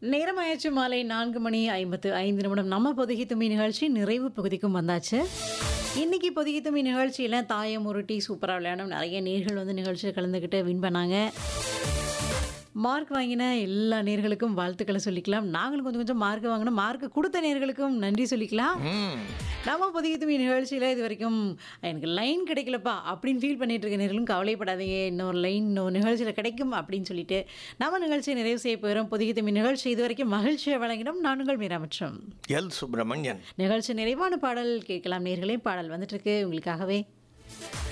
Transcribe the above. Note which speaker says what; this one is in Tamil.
Speaker 1: நேரமாயிடுச்சு மாலை நான்கு மணி ஐம்பத்து ஐந்து நிமிடம் நம்ம பொதுகி தும்பி நிகழ்ச்சி நிறைவு பகுதிக்கும் வந்தாச்சு இன்னைக்கு பொதுகி தும்பி நிகழ்ச்சியில் தாயம் உருட்டி சூப்பராக விளையாடும் நிறைய நேர்கள் வந்து நிகழ்ச்சியில் கலந்துக்கிட்டு வின் பண்ணாங்க மார்க் வாங்கின எல்லா நேர்களுக்கும் வாழ்த்துக்களை சொல்லிக்கலாம் நாங்களும் கொஞ்சம் கொஞ்சம் மார்க் வாங்கினோம் மார்க் கொடுத்த நேர்களுக்கும் நன்றி சொல்லிக்கலாம்
Speaker 2: ம்.
Speaker 1: நம்ம புதிய துணி நிகழ்ச்சியில் இது வரைக்கும் எனக்கு லைன் கிடைக்கலப்பா அப்படின்னு ஃபீல் பண்ணிட்டு இருக்க நேர்களும் கவலைப்படாதீங்க இன்னொரு லைன் இன்னொரு நிகழ்ச்சியில் கிடைக்கும் அப்படின்னு சொல்லிட்டு நம்ம நிகழ்ச்சியை நிறைவு செய்ய போகிறோம் புதிய துணி நிகழ்ச்சி இது வரைக்கும் மகிழ்ச்சியை வழங்கினோம் நானுங்கள் மீராமற்றம்
Speaker 2: எல் சுப்பிரமணியன்
Speaker 1: நிகழ்ச்சி நிறைவான பாடல் கேட்கலாம் நேர்களே பாடல் வந்துட்டு இருக்கு உங்களுக்காகவே